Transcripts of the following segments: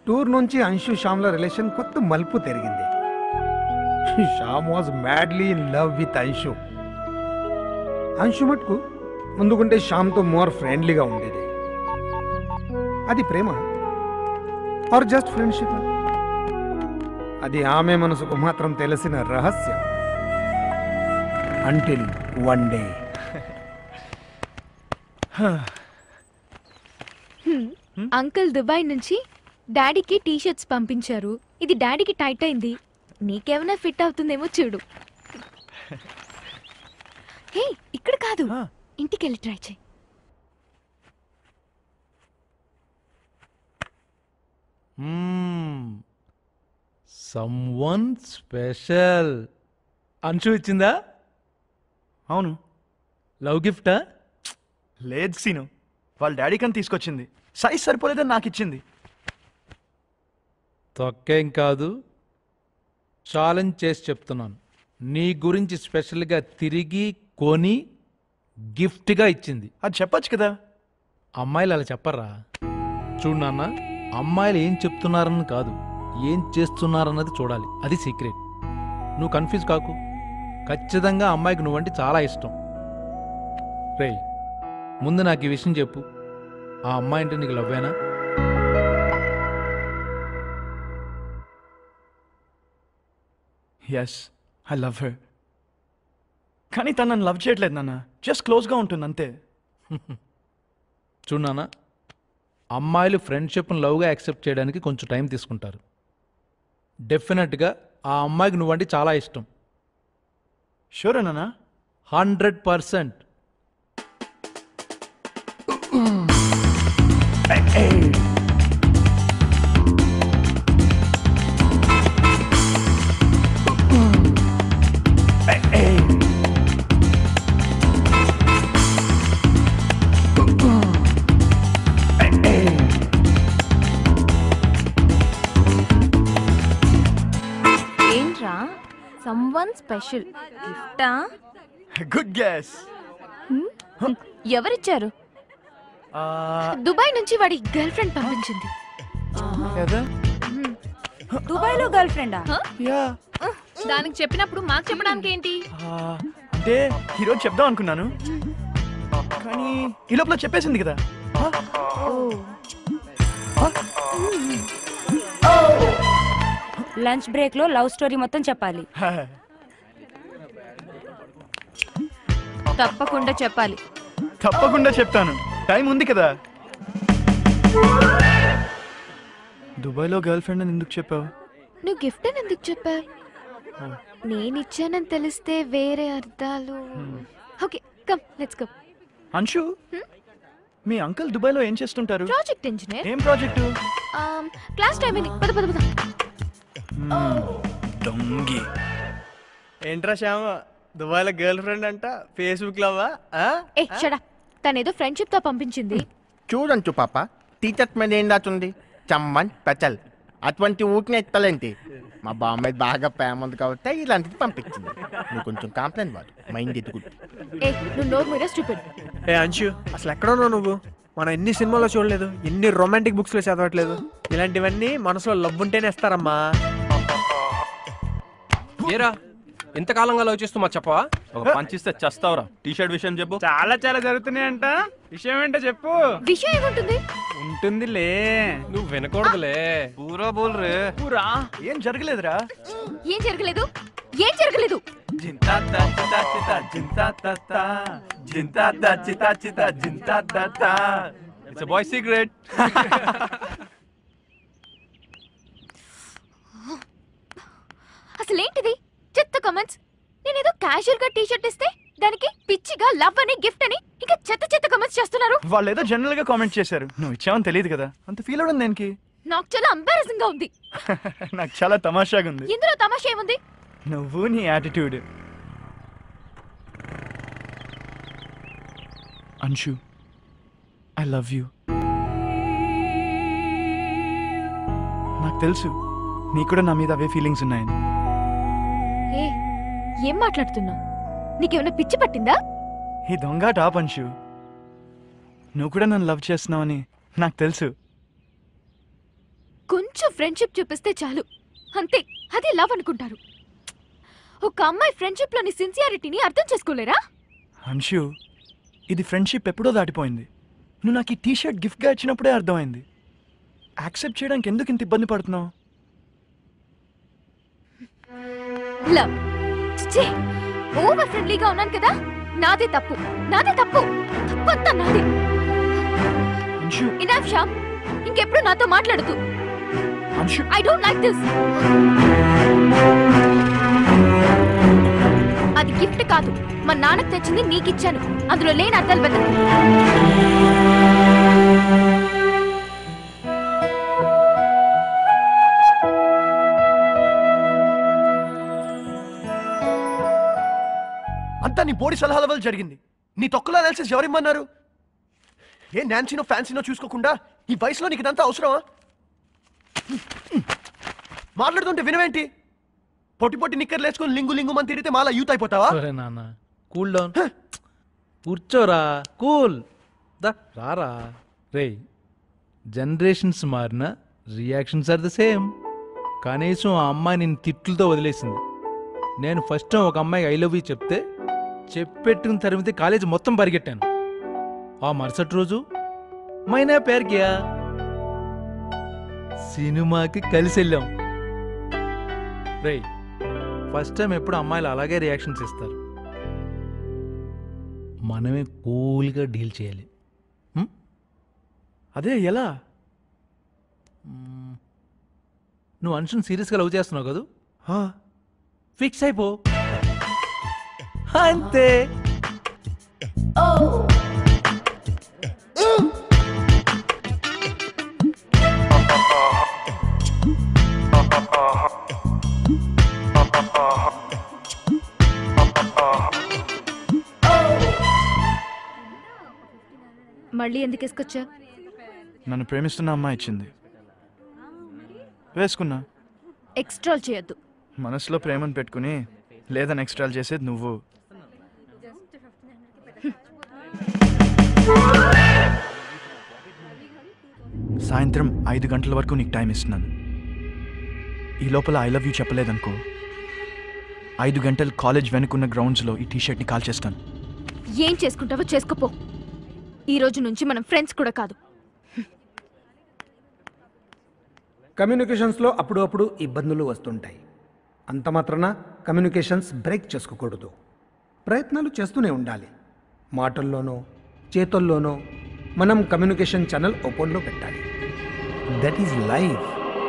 Tour నుంచి అంశు శ్యామ్ల relation కొత్త మలుపు తిరిగింది Shyam was madly in love with Anshu Anshu మటుకు ముందుకుంటే శ్యామ్తో మోర్ ఫ్రెండ్లీగా ఉండేది అది ప్రేమ ఆర్ జస్ట్ ఫ్రెండ్షిప్ అది ఆమె మనసుకు మాత్రం తెలిసిన రహస్యం until one day uncle Dubai నుంచి డాడీకి టీ షర్ట్స్ పంపించారు ఇది డాడీకి టైట్ అయింది నీకేమైనా ఫిట్ అవుతుందేమో చూడు హే ఇక్కడ కాదు ఇంటికి వెళ్ళి ట్రై చేయి సమ్వన్ స్పెషల్ అంశు ఇచ్చిందా అవును లవ్ గిఫ్టా లేదు సీను వాళ్ళ డాడీ కని తీసుకొచ్చింది సైజ్ సరిపోలేదని నాకు ఇచ్చింది తొక్కేం కాదు ఛాలెంజ్ చేసి చెప్తున్నాను నీ గురించి స్పెషల్గా తిరిగి కొని గిఫ్ట్గా ఇచ్చింది అది చెప్పొచ్చు కదా అమ్మాయిలు అలా చెప్పరా చూడు నాన్న అమ్మాయిలు ఏం చెప్తున్నారని కాదు ఏం చేస్తున్నారన్నది చూడాలి అది సీక్రెట్ నువ్వు కన్ఫ్యూజ్ కాకు ఖచ్చితంగా అమ్మాయికి నువ్వంటే చాలా ఇష్టం రే ముందు నాకు ఈ విషయం చెప్పు ఆ అమ్మాయి అంటే నీకు లవ్వేనా ఎస్ ఐ లవ్ హర్ కానీ తను నన్ను లవ్ చేయట్లేదు నాన్న జస్ట్ క్లోజ్గా ఉంటుంది అంతే చూడు నాన్న అమ్మాయిలు ఫ్రెండ్షిప్ని లవ్గా యాక్సెప్ట్ చేయడానికి కొంచెం టైం తీసుకుంటారు డెఫినెట్గా ఆ అమ్మాయికి నువ్వంటే చాలా ఇష్టం షూర్ నాన్న హండ్రెడ్ పర్సెంట్ ఏంట్రా సమ్వన్ స్పెషల్ గిఫ్టా గుడ్ గ్యాస్ ఎవరిచ్చారు దుబాయ్ నుంచి వాడి గర్ల్ ఫ్రెండ్ పంపించింది దుబాయ్ లో గర్ల్ ఫ్రెండా యా దానికి చెప్పినప్పుడు మాకు చెప్పడానికి ఏంటి అంటే ఈరోజు చెప్దాం అనుకున్నాను కానీ ఈ లోపల చెప్పేసింది కదా లంచ్ బ్రేక్ లో లవ్ స్టోరీ మొత్తం చెప్పాలి తప్పకుండా చెప్పాలి తప్పకుండా చెప్తాను టైం ఉంది కదా దుబాయ్లో గర్ల్ ఫ్రెండ్ అని ఎందుకు చెప్పావు నువ్వు గిఫ్ట్ అని ఎందుకు చెప్పావు నేను ఇచ్చానని తెలిస్తే వేరే అర్థాలు okay come let's come Anshu మీ అంకుల్ దుబాయ్లో ఏం చేస్తుంటారు ప్రాజెక్ట్ ఇంజనీర్ ఏం ప్రాజెక్టు క్లాస్ టైం అయింది పద పద పద దొంగి ఏంట్రా శ్యామ దుబాయ్లో గర్ల్ ఫ్రెండ్ అంట ఫేస్బుక్ లోవా ఏ షడా తనేదో ఫ్రెండ్షిప్ తో పంపించింది చూడంచు పాప టీచర్స్ మీద ఏం రాస్తుంది చమ్మన్ పెచల్ అటువంటి ఊటిని ఎత్తలేంటి మా బామ్మాయి బాగా ప్రేమ ఉంది కాబట్టి ఇలాంటిది పంపించింది నువ్వు కొంచెం కాంప్లైంట్ వాడు మైండ్ ఎదుగు ఏ నువ్వు నోరు మీద స్టూపిడ్ ఏ అంశు అసలు ఎక్కడ ఉన్నావు నువ్వు మనం ఎన్ని సినిమాలో చూడలేదు ఎన్ని రొమాంటిక్ బుక్స్ లో చదవట్లేదు ఇలాంటివన్నీ మనసులో లవ్ ఉంటేనే ఇస్తారమ్మా ఏరా ఇంతకాలంగా లవ్ చేస్తూ మా చెప్పవా ఒక పంచ్ ఇస్తే చస్తావురా టీ షర్ట్ విషయం చెప్పు చాలా చాలా జరుగుతున్నాయంట విషయం ఏంటో చెప్పు విషయం ఏముంటుంది ఉంటుందిలే నువ్వు వినకూడదులే పూరా బోల్ రే పూరా ఏం జరగలేదురా ఏం జరగలేదు ఏం జరగలేదు జింతా తా చితా చితా జింతా తా తా జింతా తా చితా చితా జింతా తా తా ఇట్స్ బాయ్ సీక్రెట్ అసలు ఏంటిది చెత్త కమెంట్స్ నేనేదో క్యాజువల్ గా టీ షర్ట్ ఇస్తే దానికి పిచ్చిగా లవ్ అని గిఫ్ట్ అని ఇంకా చెత్త చెత్త కమెంట్స్ చేస్తున్నారు వాళ్ళు ఏదో జనరల్ గా కామెంట్ చేశారు నువ్వు ఇచ్చావని తెలియదు కదా అంత ఫీల్ అవడం దేనికి నాకు చాలా అంబారసింగ్ గా ఉంది నాకు చాలా తమాషాగా ఉంది ఇందులో తమాషా ఏముంది నువ్వు నీ attitude Anshu I love you నాకు తెలుసు నీకు కూడా నా మీద అవే ఫీలింగ్స్ ఉన్నాయని ఏ ఏం మాట్లాడుతున్నావు నీకేమైనా పిచ్చి పట్టిందా ఈ దొంగ టాప్ అంశు నువ్వు కూడా నన్ను లవ్ చేస్తున్నావని నాకు తెలుసు కొంచెం ఫ్రెండ్షిప్ చూపిస్తే చాలు అంతే అదే లవ్ అనుకుంటారు ఒక అమ్మాయి ఫ్రెండ్షిప్ లోని సిన్సియారిటీని అర్థం చేసుకోలేరా అంశు ఇది ఫ్రెండ్షిప్ ఎప్పుడో దాటిపోయింది నువ్వు నాకు ఈ టీ షర్ట్ గిఫ్ట్గా ఇచ్చినప్పుడే అర్థమైంది యాక్సెప్ట్ చేయడానికి ఎందుకు ఇంత ఇబ్బంది పడుతున్నావు లవ్ ఛీ! ఓవర్ ఫ్రెండ్లీగా ఉన్నాను కదా నాదే తప్పు నాదే తప్పు తప్పంతా నాదే అంశు ఇనాఫ్ శ్యామ్ ఇంకెప్పుడు నాతో మాట్లాడుతూ Anshu I don't like this అది గిఫ్ట్ కాదు మా నాన్నకు తెచ్చింది నీకు ఇచ్చాను అందులో లేని అర్థాలు వెతకు అంతా నీ బోడి సలహాల వల్ల జరిగింది నీ తొక్కల అనాలిసిస్ ఎవరిమ్మన్నారు ఏ నాన్సీనో ఫ్యాన్సీనో చూసుకోకుండా ఈ వయసులో నీకు ఇదంతా అవసరమా మాట్లాడుతుంటే వినవేంటి పొట్టి పొట్టి నిక్కర్లు వేసుకొని లింగు లింగు అని తిరిగితే మాలా యూత్ అయిపోతావా సరే నాన్న కూల్ డౌన్ కూర్చోరా కూల్ దా రారా రే జనరేషన్స్ మారిన రియాక్షన్స్ ఆర్ ద సేమ్ కనీసం ఆ అమ్మాయి నేను తిట్లతో వదిలేసింది నేను ఫస్ట్ టైం ఒక అమ్మాయికి ఐ లవ్ యూ చెప్తే చెప్పెట్టిన తరిమితే కాలేజ్ మొత్తం పరిగెట్టాను ఆ మరుసటి రోజు మైనా పేరు కియా సినిమాకి కలిసి వెళ్ళాం రే ఫస్ట్ టైం ఎప్పుడు అమ్మాయిలు అలాగే రియాక్షన్స్ ఇస్తారు మనమే కూల్గా డీల్ చేయాలి అదే ఎలా మ్మ్. నువ్వు అనుషుని సీరియస్గా లవ్ చేస్తున్నావు కదూ ఆ, ఫిక్స్ అయిపో అంతే మళ్ళీ ఎందుకు వేసుకొచ్చా నన్ను ప్రేమిస్తున్న అమ్మాయి ఇచ్చింది వేసుకున్నా ఎక్స్ట్రాల్ చేయొద్దు మనసులో ప్రేమను పెట్టుకుని లేదని ఎక్స్ట్రాల్ చేసేది నువ్వు సాయంత్రం ఐదు గంటల వరకు నీకు టైం ఇస్తున్నాను ఈ లోపల ఐ లవ్ యూ చెప్పలేదనుకో ఐదు గంటలు కాలేజ్ వెనుకున్న గ్రౌండ్స్లో ఈ టీ షర్ట్ని కాల్ చేస్తాను ఏం చేసుకుంటావో చేసుకోపో ఈ రోజు నుంచి మనం ఫ్రెండ్స్ కూడా కాదు కమ్యూనికేషన్స్లో అప్పుడు అప్పుడు ఇబ్బందులు వస్తుంటాయి అంత మాత్రాన కమ్యూనికేషన్స్ బ్రేక్ చేసుకోకూడదు ప్రయత్నాలు చేస్తూనే ఉండాలి మాటల్లోనో చేతుల్లోనో మనం కమ్యూనికేషన్ ఛానల్ ఓపెన్లో పెట్టాలి దట్ ఈజ్ లైఫ్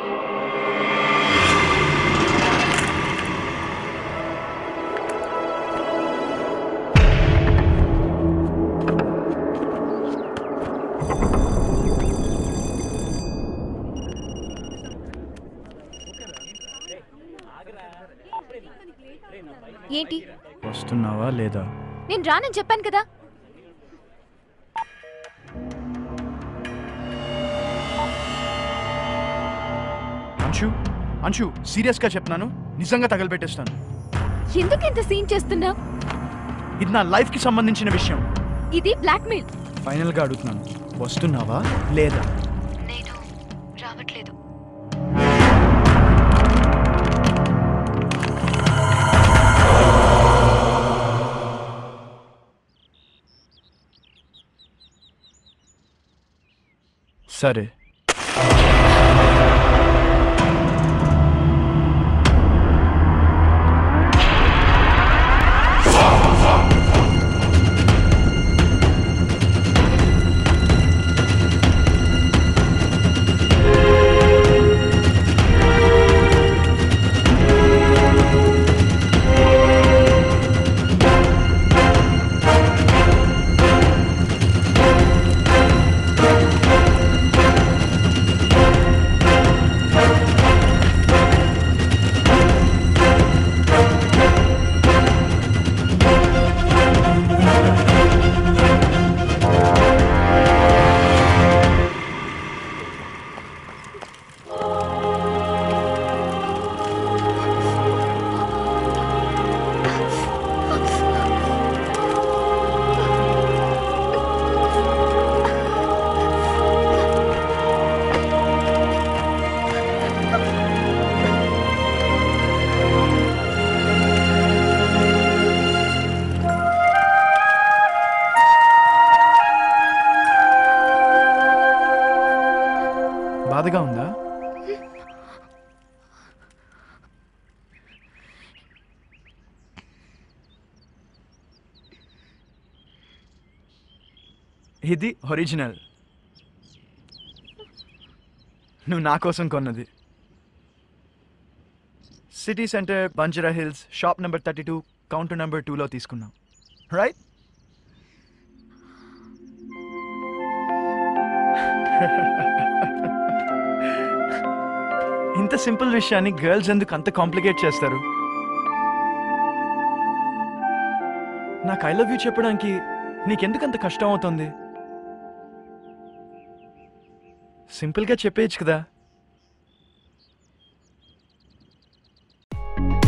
ఏంటి వస్తున్నావా లేదా నేను రానని చెప్పాను కదా అంశు అంశు సీరియస్గా చెప్తున్నాను నిజంగా తగలబెట్టేస్తాను ఎందుకు ఇంత సీన్ చేస్తున్నావు ఇది నా లైఫ్కి సంబంధించిన విషయం ఇది బ్లాక్మెయిల్ ఫైనల్గా అడుగుతున్నాను వస్తున్నావా లేదా నేను రావట్లేదు సరే బాధగా ఉందా ఇది ఒరిజినల్ నువ్వు నా కోసం కొన్నది city centre Banjara Hills shop number thirty two counter number టూలో తీసుకున్నాం రైట్ ఇంత సింపుల్ విషయాన్ని గర్ల్స్ ఎందుకు అంత కాంప్లికేట్ చేస్తారు నాకు ఐ లవ్ యూ చెప్పడానికి నీకెందుకు అంత కష్టం అవుతుంది సింపుల్గా చెప్పేయచ్చు కదా